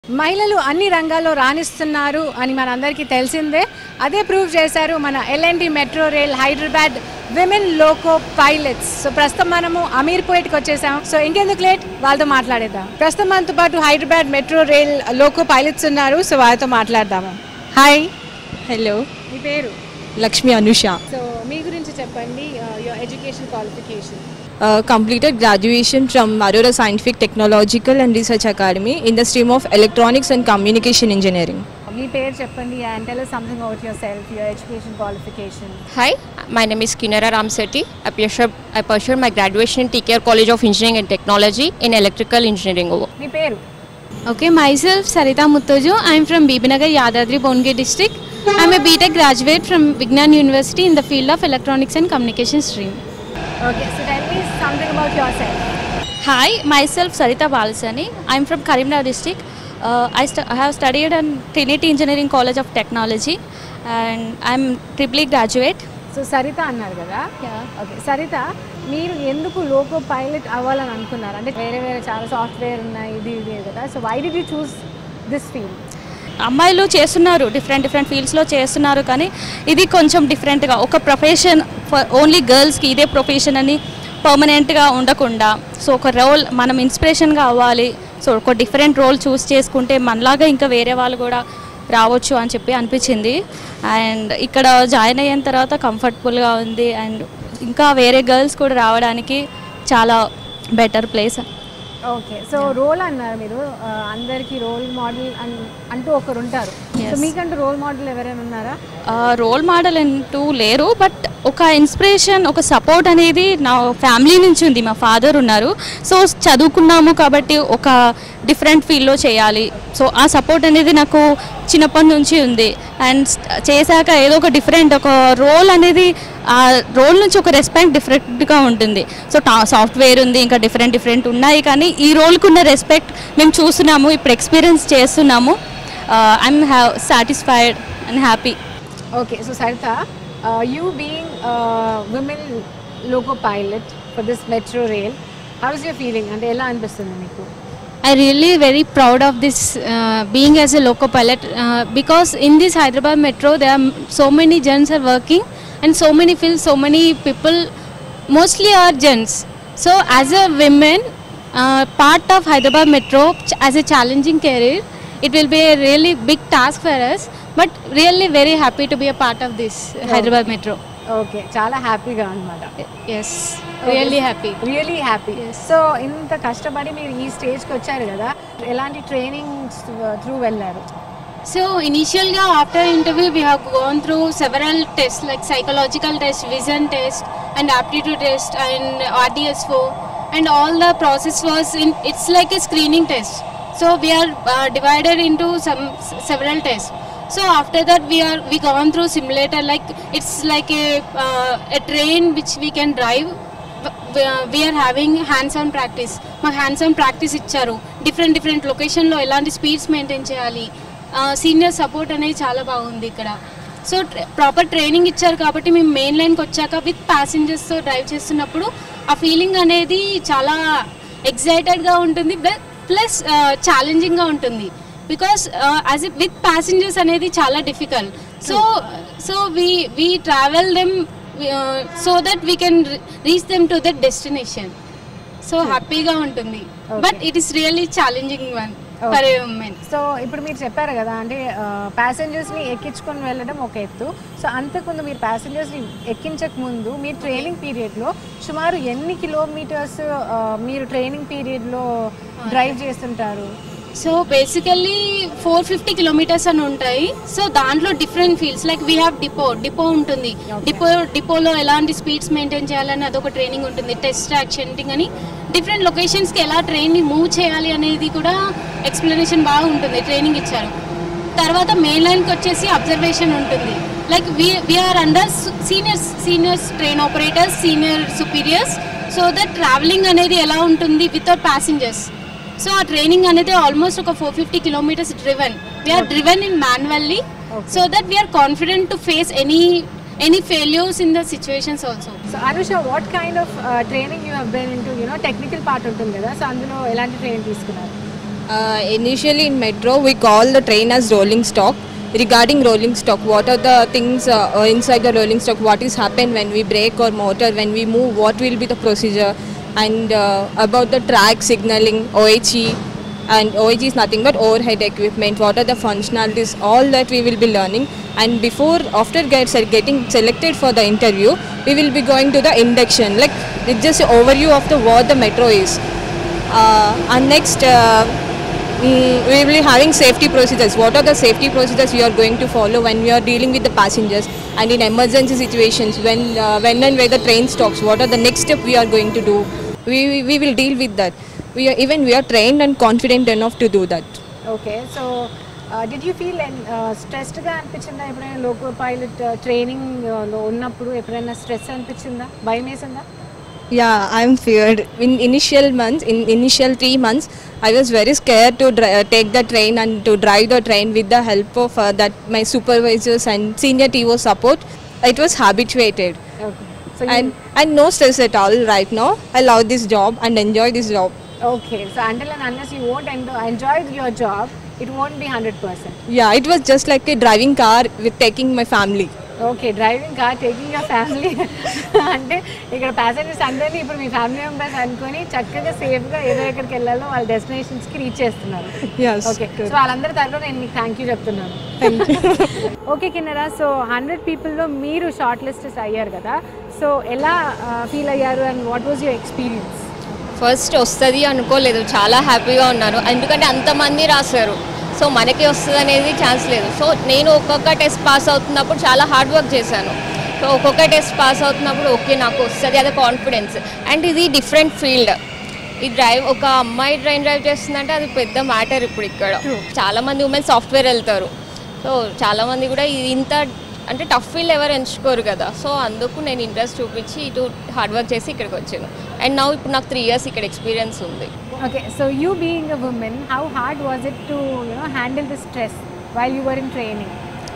మహిళలు అన్ని రంగాల్లో రాణిస్తున్నారు అని మనందరికీ తెలిసిందే అదే ప్రూవ్ చేశారు మన L and T metro rail Hyderabad women loco pilots so ప్రస్తుతం మనము అమీర్పేట్కి వచ్చేసాం సో ఇంకెందుకు లేట్ వాళ్ళతో మాట్లాడేద్దాం ప్రస్తుతం మనతో పాటు Hyderabad metro rail loco pilots ఉన్నారు సో వాళ్ళతో మాట్లాడదాము హాయ్ హలో మీ పేరు లక్ష్మి అనుష సో మీ గురించి చెప్పండి your education qualification completed graduation from Aurora Scientific Technological and Research Academy in the stream of electronics and communication engineering మీ పేరు చెప్పండి and tell something about yourself your education qualification Hi, my name is Kinara Ramsetti. I pursued, I pursued my graduation in TKR College of Engineering and Technology in Electrical Engineering. మీ పేరు Okay, myself Sarita Muttoju. I am from Bibinagar, Yadadri, Bongir district. I am a BTech graduate from Vignan University in the field of Electronics and Communication stream. Okay so tell me something about yourself Hi, myself Sarita Balasani. I'm from Karimnagar district. Uh, I, stu- I have studied at Trinity Engineering College of Technology and I'm triple E graduate. So Sarita అన్నారు కదా Yeah. Okay Saritha మీరు ఎందుకు loco pilot అవ్వాలని అనుకున్నారు అంటే వేరే వేరే చాలా సాఫ్ట్వేర్ ఉన్నాయి ఇది ఇది కదా so why did you choose this field అమ్మాయిలు చేస్తున్నారు డిఫరెంట్ డిఫరెంట్ ఫీల్డ్స్లో చేస్తున్నారు కానీ ఇది కొంచెం డిఫరెంట్గా ఒక ప్రొఫెషన్ ఫర్ ఓన్లీ గర్ల్స్కి ఇదే ప్రొఫెషన్ అని పర్మనెంట్గా ఉండకుండా సో ఒక రోల్ మనం ఇన్స్పిరేషన్గా అవ్వాలి సో ఒక డిఫరెంట్ రోల్ చూస్ చేసుకుంటే మనలాగా ఇంకా వేరే వాళ్ళు కూడా రావచ్చు అని చెప్పి అనిపించింది అండ్ ఇక్కడ జాయిన్ అయిన తర్వాత కంఫర్టబుల్గా ఉంది అండ్ ఇంకా వేరే గర్ల్స్ కూడా రావడానికి చాలా better place okay so role అన్నారు మీరు ఆ, అందరికీ రోల్ మోడల్ అంటూ ఒకరు ఉంటారు సో Yes. మీకంటూ రోల్ మోడల్ ఎవరైనా ఉన్నారా రోల్ మోడల్ అంటూ లేరు బట్ ఒక ఇన్స్పిరేషన్ ఒక సపోర్ట్ అనేది నా ఫ్యామిలీ నుంచి ఉంది మా ఫాదర్ ఉన్నారు సో చదువుకున్నాము కాబట్టి ఒక డిఫరెంట్ ఫీల్డ్లో చేయాలి సో ఆ సపోర్ట్ అనేది నాకు చిన్నప్పటి నుంచి ఉంది అండ్ చేశాక ఏదో ఒక డిఫరెంట్ ఒక రోల్ అనేది ఆ రోల్ నుంచి ఒక రెస్పెక్ట్ డిఫరెంట్గా ఉంటుంది సో టా సాఫ్ట్వేర్ ఉంది ఇంకా డిఫరెంట్ డిఫరెంట్ ఉన్నాయి కానీ ఈ రోల్కి ఉన్న రెస్పెక్ట్ మేము చూస్తున్నాము ఇప్పుడు ఎక్స్పీరియన్స్ చేస్తున్నాము I'm have satisfied and happy okay so Sarita you being women loco pilot for this metro rail how is your feeling అంటే ఎలా అనిపిస్తుంది మీకు I really very proud of this uh, being as a loco pilot uh, because in this Hyderabad metro there are m- so many gents are working and so many fields, so many people mostly are gents. So as a women, uh, part of Hyderabad metro ch- as a challenging career, it will be a really big task for us. But really very happy to be a part of this Hyderabad metro. ఓకే చాలా హ్యాపీగా అనమాట Yes, really happy. Really happy Yes. So ఇంత కష్టపడి మీరు ఈ స్టేజ్కి వచ్చారు కదా ఎలాంటి ట్రైనింగ్ త్రూ వెళ్ళారు So initially after interview we have gone through several tests like psychological test, vision test and aptitude test and RDS4 and all the process was in it's like a screening test. So we are uh, divided into some s- several tests. So after that we are we gone through simulator like it's like a uh, a train which we can drive we're having hands on practice మాకు hands on practice ఇచ్చారు different different లొకేషన్లో ఎలాంటి speeds maintain చేయాలి senior support అనేది చాలా బాగుంది ఇక్కడ so proper training ఇచ్చారు కాబట్టి మేము మెయిన్ లైన్కి వచ్చాక విత్ ప్యాసింజర్స్తో డ్రైవ్ చేస్తున్నప్పుడు ఆ ఫీలింగ్ అనేది చాలా ఎగ్జైటెడ్గా ఉంటుంది ప్లస్ ఛాలెంజింగ్గా ఉంటుంది because as a with passengers అనేది చాలా difficult so so we we travel them so that we can reach them to that destination so హ్యాపీగా ఉంటుంది but it is really challenging one for a women so ఇప్పుడు మీరు చెప్పారు కదా అంటే ప్యాసింజర్స్ని ఎక్కించుకొని వెళ్ళడం ఒక ఎత్తు సో అంతకుముందు మీరు ప్యాసింజర్స్ని ఎక్కించక ముందు మీ ట్రైనింగ్ పీరియడ్లో సుమారు ఎన్ని కిలోమీటర్స్ మీరు ట్రైనింగ్ పీరియడ్లో డ్రైవ్ చేస్తుంటారు so basically four fifty kilometers అని ఉంటాయి సో దాంట్లో different fields like we have depot depot ఉంటుంది డిపో డిపోలో ఎలాంటి స్పీడ్స్ మెయింటైన్ చేయాలని అదొక ట్రైనింగ్ ఉంటుంది టెస్ట్ ట్రాక్ షెంటింగ్ అని డిఫరెంట్ లొకేషన్స్కి ఎలా ట్రైన్ని మూవ్ చేయాలి అనేది కూడా ఎక్స్ప్లెనేషన్ బాగా ఉంటుంది ట్రైనింగ్ ఇచ్చారు తర్వాత మెయిన్ లైన్కి వచ్చేసి అబ్జర్వేషన్ ఉంటుంది like we're under seniors seniors train operators senior superiors so that travelling అనేది ఎలా ఉంటుంది వితౌట్ ప్యాసింజర్స్ సో ఆ ట్రైనింగ్ అనేది ఆల్మోస్ట్ ఒక four fifty kilometers driven we're driven in manually so that we're confident to face any any failures in the situations also so Anusha what kind of training you have been into you know technical part ఉంటుంది కదా so అందులో ఎలాంటి training తీసుకున్నారు Uh, initially in metro, we call the train as rolling stock. Regarding rolling stock, what are the things uh, uh, inside the rolling stock? What is happen when we brake or motor? When we move, what will be the procedure? And uh, about the track signaling, OHE, and OHE is nothing but overhead equipment. What are the functionalities? All that we will be learning. And before, after get, se- getting selected for the interview, we will be going to the induction. Like it's just an overview of the what the metro is. Uh, and next, uh, mm, we will be having safety procedures. What are the safety procedures we are going to follow when we are dealing with the passengers and in emergency situations when uh, when and where the train stops? What are the next step we are going to do? We, we, we will deal with that. We are even we are trained and confident enough to do that. Okay so did you feel స్ట్రెస్డ్గా అనిపించిందా ఎప్పుడైనా loco pilot ట్రైనింగ్లో ఉన్నప్పుడు ఎప్పుడైనా stress అనిపించిందా భయం వేసిందా Yeah, I'm feared. In initial months, in initial three months, I was very scared to dri- uh, take the train and to drive the train with the help of uh, that my supervisors and senior TO support. It was habituated okay so and and no stress at all right now. I love this job and enjoy this job. Okay so until and unless you won't enjoy your job it won't be hundred percent Yeah, it was just like a driving car with taking my family. Okay driving car taking your family అంటే ఇక్కడ passengers అందరినీ ఇప్పుడు మీ family members అనుకొని చక్కగా సేఫ్గా ఏదో ఎక్కడికి వెళ్ళాలో వాళ్ళ డెస్టినేషన్స్కి రీచ్ చేస్తున్నారు Yes. ఓకే సో వాళ్ళందరి తరఫున నేను మీకు థ్యాంక్ యూ చెప్తున్నాను ఓకే కిన్నరా సో హండ్రెడ్ పీపుల్లో మీరు షార్ట్ లిస్టెస్ అయ్యారు కదా సో ఎలా ఫీల్ అయ్యారు and what was your experience first వస్తుంది అనుకోలేదు చాలా హ్యాపీగా ఉన్నాను ఎందుకంటే అంతమంది రాశారు సో మనకి వస్తుంది అనేది ఛాన్స్ లేదు సో నేను ఒక్కొక్క టెస్ట్ పాస్ అవుతున్నప్పుడు చాలా హార్డ్ వర్క్ చేశాను సో ఒక్కొక్క టెస్ట్ పాస్ అవుతున్నప్పుడు ఓకే నాకు వస్తుంది అదే కాన్ఫిడెన్స్ అండ్ ఇది డిఫరెంట్ ఫీల్డ్ ఈ డ్రైవ్ ఒక అమ్మాయి ట్రైన్ డ్రైవ్ చేస్తుందంటే అది పెద్ద మ్యాటర్ ఇప్పుడు ఇక్కడ చాలా మంది ఉమెన్ సాఫ్ట్వేర్ వెళ్తారు సో చాలా మంది కూడా ఇది ఇంత అంటే టఫ్ ఫీల్డ్ ఎవరు ఎంచుకోరు కదా సో అందుకు నేను ఇంట్రెస్ట్ చూపించి ఇటు హార్డ్ వర్క్ చేసి ఇక్కడికి వచ్చాను అండ్ నా ఇప్పుడు నాకు త్రీ ఇయర్స్ ఇక్కడ ఎక్స్పీరియన్స్ ఉంది okay so you being a women how hard was it to you know handle the stress while you were in training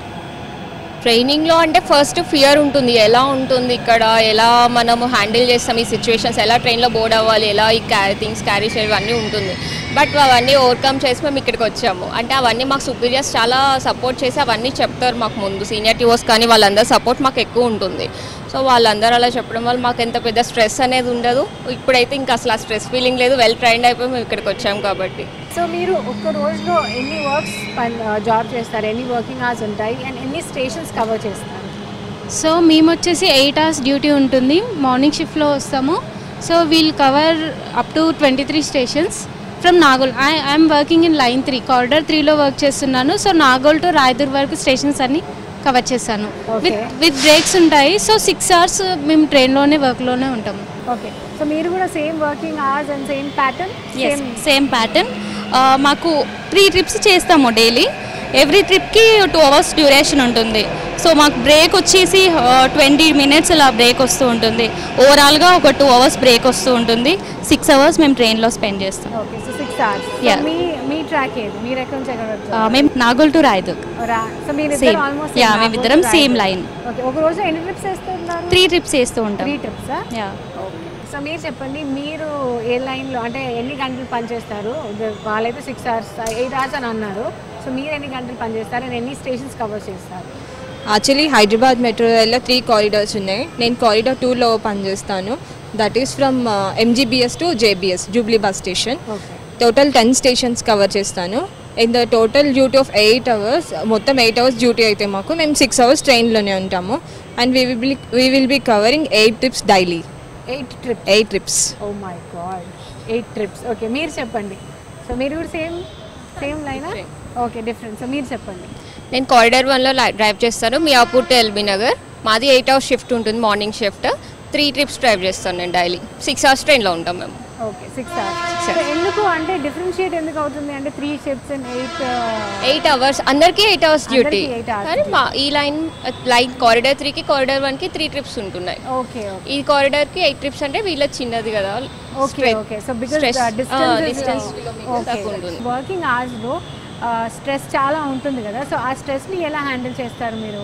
ట్రైనింగ్లో అంటే ఫస్ట్ ఫియర్ ఉంటుంది ఎలా ఉంటుంది ఇక్కడ ఎలా మనము హ్యాండిల్ చేస్తాం ఈ సిచ్యువేషన్స్ ఎలా ట్రైన్లో బోర్డ్ అవ్వాలి ఎలా ఈ క్యారీ థింగ్స్ క్యారీ చేయాలి అన్నీ ఉంటుంది బట్ అవన్నీ ఓవర్కమ్ చేసి మేము ఇక్కడికి వచ్చాము అంటే అవన్నీ మాకు సుపీరియర్స్ చాలా సపోర్ట్ చేసి అవన్నీ చెప్తారు మాకు ముందు సీనియర్ టీఓస్ కానీ వాళ్ళందరి సపోర్ట్ మాకు ఎక్కువ ఉంటుంది సో వాళ్ళందరూ అలా చెప్పడం వల్ల మాకు ఎంత పెద్ద స్ట్రెస్ అనేది ఉండదు ఇప్పుడైతే ఇంకా అసలు ఆ స్ట్రెస్ ఫీలింగ్ లేదు వెల్ ట్రైన్డ్ అయిపోయి మేము ఇక్కడికి వచ్చాము కాబట్టి సో మీరు ఒక్క రోజులో ఎన్ని వర్క్స్ జాబ్ చేస్తారు ఎన్ని వర్కింగ్ అవర్స్ ఉంటాయి అండ్ ఎన్ని స్టేషన్స్ కవర్ చేస్తారు సో మేము వచ్చేసి ఎయిట్ అవర్స్ డ్యూటీ ఉంటుంది మార్నింగ్ షిఫ్ట్లో వస్తాము so we'll cover up to twenty three stations from Nagole I I'm working in line three corridor త్రీలో వర్క్ చేస్తున్నాను సో నాగోల్ టు రాయదుర్ వరకు స్టేషన్స్ అన్ని కవర్ చేస్తాను విత్ Okay. విత్ బ్రేక్స్ ఉంటాయి సో సిక్స్ అవర్స్ మేము ట్రైన్లోనే వర్క్లోనే ఉంటాము ఓకే సో మీరు కూడా same working hours and same pattern yes same pattern మాకు త్రీ ట్రిప్స్ చేస్తాము డైలీ ఎవ్రీ ట్రిప్కి టూ అవర్స్ డ్యూరేషన్ ఉంటుంది సో మాకు బ్రేక్ వచ్చేసి ట్వంటీ మినిట్స్ ఇలా బ్రేక్ వస్తూ ఉంటుంది ఓవరాల్గా ఒక టూ అవర్స్ బ్రేక్ వస్తూ ఉంటుంది సిక్స్ అవర్స్ మేము ట్రైన్లో స్పెండ్ చేస్తాం okay so six hours Yeah. మీ మీ ట్రాక్ ఏది మీరు ఎక్కడి నుంచి ఎక్కడ వరకు Uh, మేము నాగోల్ టు రాయదుర్గ్ సో మీరు Same. Yeah, మేమిద్దరం same line. ఓకే ఒక రోజు ఎన్ని ట్రిప్స్ వేస్తున్నారు త్రీ ట్రిప్స్ చేస్తూ ఉంటాం త్రీ ట్రిప్సా యా సో మీరు చెప్పండి మీరు ఏ లైన్లో అంటే ఎన్ని గంటలు పనిచేస్తారు ఇద్దరు- వాళ్ళైతే సిక్స్ అవర్స్ ఎయిట్ అవర్స్ అని అన్నారు సో మీరు ఎన్ని గంటలు పనిచేస్తారు అండ్ ఎన్ని స్టేషన్స్ కవర్ చేస్తారు యాక్చువల్లీ హైదరాబాద్ మెట్రో రైల్లో త్రీ కారిడార్స్ ఉన్నాయి నేను కారిడార్ టూలో పనిచేస్తాను that is from MGBS to JBS Jubilee bus station okay total ten stations cover చేస్తాను in the total duty of eight hours మొత్తం ఎయిట్ అవర్స్ డ్యూటీ అయితే మాకు మేము సిక్స్ అవర్స్ ట్రైన్లోనే ఉంటాము and we will be we will be covering eight trips daily eight trip eight trips oh my god eight trips okay మీరు చెప్పండి so మీరు కూడా సేమ్ సేమ్ లైనా ఓకే డిఫరెంట్ సో మీరు చెప్పండి నేను కారిడార్ వన్లో డ్రైవ్ చేస్తాను మియాపూర్ టు ఎల్బీ నగర్ మాది ఎయిట్ అవర్స్ షిఫ్ట్ ఉంటుంది morning shift three trips drive చేస్తాను నేను డైలీ సిక్స్ అవర్స్ ట్రైన్లో ఉంటాం మేము ఓకే సిక్స్ అవర్స్ సో ఎందుకు అంటే డిఫరెన్షియేట్ ఎందుకు అవుతుంది అంటే three shifts and eight eight hours అందరికీ ఎయిట్ అవర్స్ డ్యూటీ అందరికీ eight hours కానీ మా ఈ లైన్ లైన్ కారిడార్ త్రీకి కారిడార్ వన్కి త్రీ ట్రిప్స్ ఉంటున్నాయి ఓకే ఓకే ఈ కారిడార్కి ఎయిట్ ట్రిప్స్ అంటే వీళ్ళ చిన్నది కదా okay Straight- okay so because stress, ah, distance distance kilometers తక్కువ ఉంటుంది. వర్కింగ్ అవర్స్లో స్ట్రెస్ చాలా ఉంటుంది కదా సో ఆ స్ట్రెస్ని ఎలా హ్యాండిల్ చేస్తారు మీరు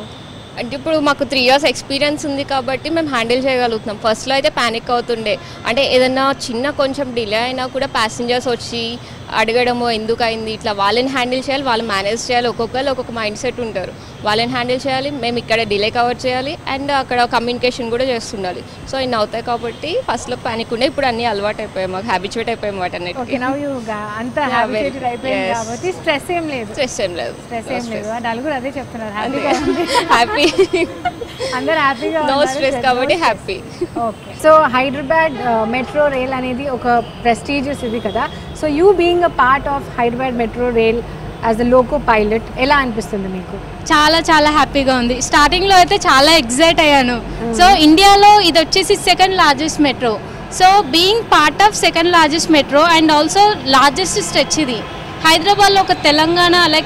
అంటే ఇప్పుడు మాకు త్రీ ఇయర్స్ ఎక్స్పీరియన్స్ ఉంది కాబట్టి మేము హ్యాండిల్ చేయగలుగుతున్నాం ఫస్ట్లో అయితే ప్యానిక్ అవుతుండే అంటే ఏదన్నా చిన్న కొంచెం డిలే అయినా కూడా ప్యాసింజర్స్ వచ్చి అడగడము ఎందుకు అయింది ఇట్లా వాళ్ళని హ్యాండిల్ చేయాలి వాళ్ళు మేనేజ్ చేయాలి ఒక్కొక్కరు ఒక్కొక్క మైండ్ సెట్ ఉంటారు వాళ్ళని హ్యాండిల్ చేయాలి మేము ఇక్కడ డిలే కవర్ చేయాలి అండ్ అక్కడ కమ్యూనికేషన్ కూడా చేస్తుండాలి సో ఇన్ని అవుతాయి కాబట్టి ఫస్ట్లో ప్యానిక్ ఉండే ఇప్పుడు అన్నీ అలవాటు అయిపోయాయి మాకు హ్యాబిచువేట్ అయిపోయాయి ఓకే వాటన్నిటికీ నవ్ యూ అంత Yeah, హ్యాబిటేటెడ్ very- అయిపోయింది yes. కాబట్టి స్ట్రెస్ ఏం లేదు స్ట్రెస్ ఏం లేదు స్ట్రెస్ ఏం లేదు ఆ నలుగురు అదే చెప్తున్నారు హ్యాపీగా ఉంది హ్యాపీ అందరు హ్యాపీగా నో స్ట్రెస్ కాబట్టి happy okay so Hyderabad metro rail అనేది ఒక ప్రెస్టీజియస్ ఇది కదా so you being a part of Hyderabad metro rail as a loco pilot ఎలా అనిపిస్తుంది మీకు చాలా చాలా హ్యాపీగా ఉంది స్టార్టింగ్లో అయితే చాలా ఎగ్జైట్ అయ్యాను సో ఇండియాలో ఇది వచ్చేసి second largest metro so being part of second largest metro and also largest stretch ఇది హైదరాబాద్లో ఒక తెలంగాణ లైక్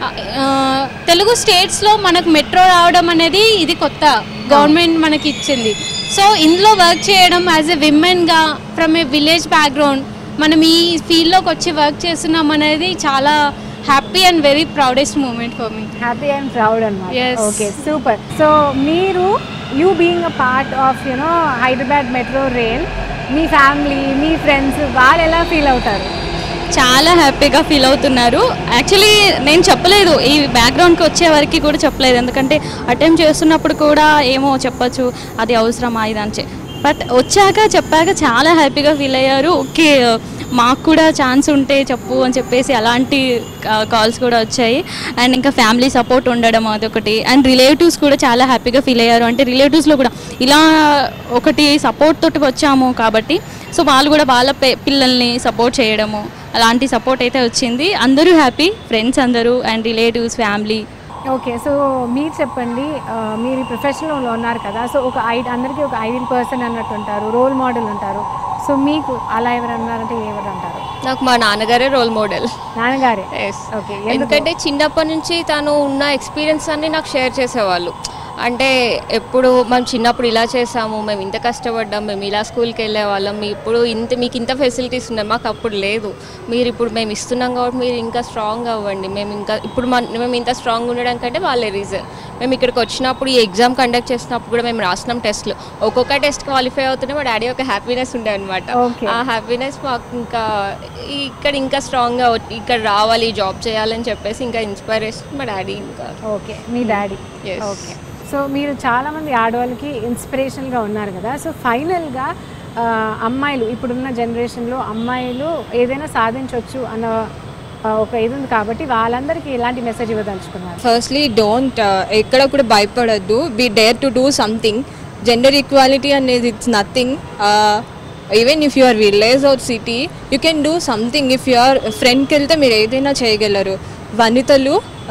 తెలుగు స్టేట్స్లో మనకు మెట్రో రావడం అనేది ఇది కొత్త గవర్నమెంట్ మనకి ఇచ్చింది సో ఇందులో వర్క్ చేయడం యాజ్ ఎ విమెన్గా ఫ్రమ్ ఏ విలేజ్ బ్యాక్గ్రౌండ్ మనం ఈ ఫీల్డ్లోకి వచ్చి వర్క్ చేస్తున్నాం అనేది చాలా happy and very proudest moment for me happy and proud అనమాట Yes. ఓకే సూపర్ సో మీరు you being a part of you know Hyderabad metro rail మీ ఫ్యామిలీ మీ ఫ్రెండ్స్ వాళ్ళు ఎలా ఫీల్ అవుతారు చాలా హ్యాపీగా ఫీల్ అవుతున్నారు యాక్చువల్లీ నేను చెప్పలేదు ఈ బ్యాక్గ్రౌండ్కి వచ్చే వరకు కూడా చెప్పలేదు ఎందుకంటే అటెంప్ట్ చేస్తున్నప్పుడు కూడా ఏమో చెప్పొచ్చు అది అవసరమా ఇది అని బట్ వచ్చాక చెప్పాక చాలా హ్యాపీగా ఫీల్ అయ్యారు ఓకే మాకు కూడా ఛాన్స్ ఉంటే చెప్పు అని చెప్పేసి అలాంటి కాల్స్ కూడా వచ్చాయి అండ్ ఇంకా ఫ్యామిలీ సపోర్ట్ ఉండడం అదొకటి అండ్ రిలేటివ్స్ కూడా చాలా హ్యాపీగా ఫీల్ అయ్యారు అంటే రిలేటివ్స్లో కూడా ఇలా ఒకటి సపోర్ట్ తోటి వచ్చాము కాబట్టి సో వాళ్ళు కూడా వాళ్ళ పే- పిల్లల్ని సపోర్ట్ చేయడము అలాంటి సపోర్ట్ అయితే వచ్చింది అందరూ హ్యాపీ ఫ్రెండ్స్ అందరూ and relatives family okay so మీరు చెప్పండి ఆ, మీరు ఈ ప్రొఫెషన్లో ఉన్నారు కదా సో ఒక ఐ అందరికీ ఒక ఐడియల్ పర్సన్ అన్నట్టు ఉంటారు రోల్ మోడల్ ఉంటారు సో మీకు అలా ఎవరు అన్నారంటే ఎవరు అంటారు నాకు మా నాన్నగారే రోల్ మోడల్ నాన్నగారే ఎస్ ఓకే ఎందుకంటే చిన్నప్పటి నుంచి తను ఉన్న ఎక్స్పీరియన్స్ అన్ని నాకు షేర్ చేసేవాళ్ళు అంటే ఎప్పుడు మనం చిన్నప్పుడు ఇలా చేసాము మేము ఇంత కష్టపడ్డాం మేము ఇలా స్కూల్కి వెళ్ళే వాళ్ళం మీ ఇప్పుడు ఇంత మీకు ఇంత ఫెసిలిటీస్ ఉన్నాయి మాకు అప్పుడు లేదు మీరు ఇప్పుడు మేము ఇస్తున్నాం కాబట్టి మీరు ఇంకా స్ట్రాంగ్ అవ్వండి మేము ఇంకా ఇప్పుడు మన మేము ఇంత స్ట్రాంగ్ ఉండడం కంటే వాళ్ళే రీజన్ మేము ఇక్కడికి వచ్చినప్పుడు ఈ ఎగ్జామ్ కండక్ట్ చేసినప్పుడు కూడా మేము రాసినాం టెస్ట్లు ఒక్కొక్క టెస్ట్ క్వాలిఫై అవుతుంటే మా డాడీ ఒక హ్యాపీనెస్ ఉండే అనమాట Okay. ఆ హ్యాపీనెస్ మాకు ఇంకా ఇక్కడ ఇంకా స్ట్రాంగ్గా ఇక్కడ రావాలి జాబ్ చేయాలని చెప్పేసి ఇంకా ఇన్స్పైరేషన్ మా డాడీ ఇంకా ఓకే మీ డాడీ Yes. ఓకే సో మీరు చాలామంది ఆడవాళ్ళకి ఇన్స్పిరేషన్గా ఉన్నారు కదా సో ఫైనల్గా అమ్మాయిలు ఇప్పుడున్న జనరేషన్లో అమ్మాయిలు ఏదైనా సాధించవచ్చు అన్న ఆ, ఒక ఇది ఉంది కాబట్టి వాళ్ళందరికీ ఎలాంటి మెసేజ్ ఇవ్వదలుచుకున్నారు ఫస్ట్లీ డోంట్ ఎక్కడ కూడా భయపడద్దు be dare to do something gender equality అనేది it's nothing even if you're village or city you can do something if you're ఫ్రెండ్కి వెళ్తే మీరు ఏదైనా చేయగలరు వనితలు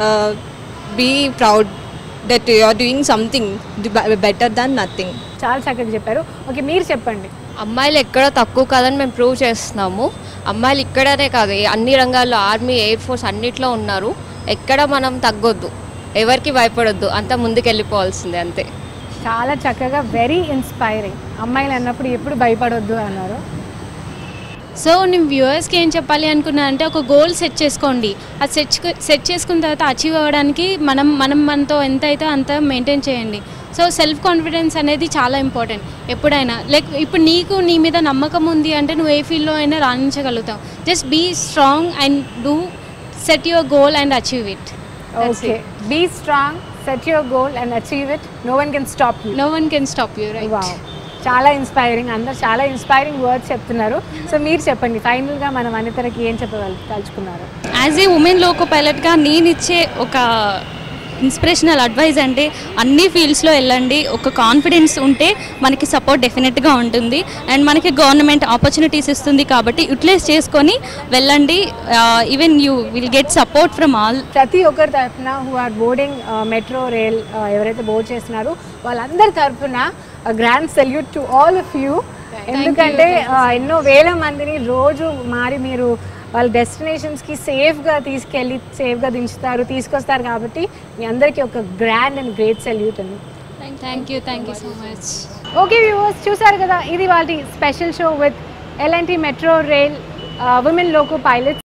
be proud that you are doing something better than nothing చాలా చక్కగా చెప్పారు ఓకే మీరు చెప్పండి అమ్మాయిలు ఎక్కడో తక్కువ కాదని మేము ప్రూవ్ చేస్తున్నాము అమ్మాయిలు ఇక్కడనే కాదు ఏ- అన్ని రంగాల్లో ఆర్మీ ఎయిర్ ఫోర్స్ అన్నిట్లో ఉన్నారు ఎక్కడ మనం తగ్గొద్దు ఎవరికి భయపడొద్దు అంతా ముందుకు వెళ్ళిపోవాల్సిందే అంతే చాలా చక్కగా వెరీ ఇన్స్పైరింగ్ అమ్మాయిలు అన్నప్పుడు ఎప్పుడు భయపడొద్దు అన్నారు సో నేను వ్యూవర్స్కి ఏం చెప్పాలి అనుకున్నా అంటే ఒక గోల్ సెట్ చేసుకోండి అది సెట్ సెట్ చేసుకున్న తర్వాత అచీవ్ అవ్వడానికి మనం మనం మనతో ఎంత అయితే అంత మెయింటైన్ చేయండి సో సెల్ఫ్ కాన్ఫిడెన్స్ అనేది చాలా ఇంపార్టెంట్ ఎప్పుడైనా లైక్ ఇప్పుడు నీకు నీ మీద నమ్మకం ఉంది అంటే నువ్వు ఏ ఫీల్డ్లో అయినా రాణించగలుగుతావు just be strong and do set your goal and achieve it okay be strong set your goal and achieve it no one can stop you no one can stop you right wow చాలా inspiring అందరు చాలా inspiring words చెప్తున్నారు so మీరు చెప్పండి ఫైనల్గా మనం అనితరకి ఏం చెప్పగల తలుచుకున్నారు యాజ్ ఏ ఉమెన్ లోకో పైలట్గా నేను ఇచ్చే ఒక ఇన్స్పిరేషనల్ అడ్వైజ్ అంటే అన్ని ఫీల్డ్స్లో వెళ్ళండి ఒక కాన్ఫిడెన్స్ ఉంటే మనకి సపోర్ట్ డెఫినెట్గా ఉంటుంది అండ్ మనకి గవర్నమెంట్ ఆపర్చునిటీస్ ఇస్తుంది కాబట్టి యూటిలైజ్ చేసుకొని వెళ్ళండి even you will get support from all ప్రతి ఒక్కరి తరఫున who are boarding metro rail ఎవరైతే బోర్డ్ చేస్తున్నారో వాళ్ళందరి తరఫున grand salute to all of you ఎందుకంటే ఆ, ఎన్నో వేల మందిని రోజు మారి మీరు వాళ్ళ డెస్టినేషన్స్కి సేఫ్గా తీసుకెళ్ళి సేఫ్గా దించుతారు తీసుకొస్తారు కాబట్టి మీ అందరికీ ఒక గ్రాండ్ అండ్ గ్రేట్ సెల్యూట్ అండి thank you thank you so much okay viewers చూసారు కదా ఇది వాళ్ళ special show with LNT metro rail women loco pilots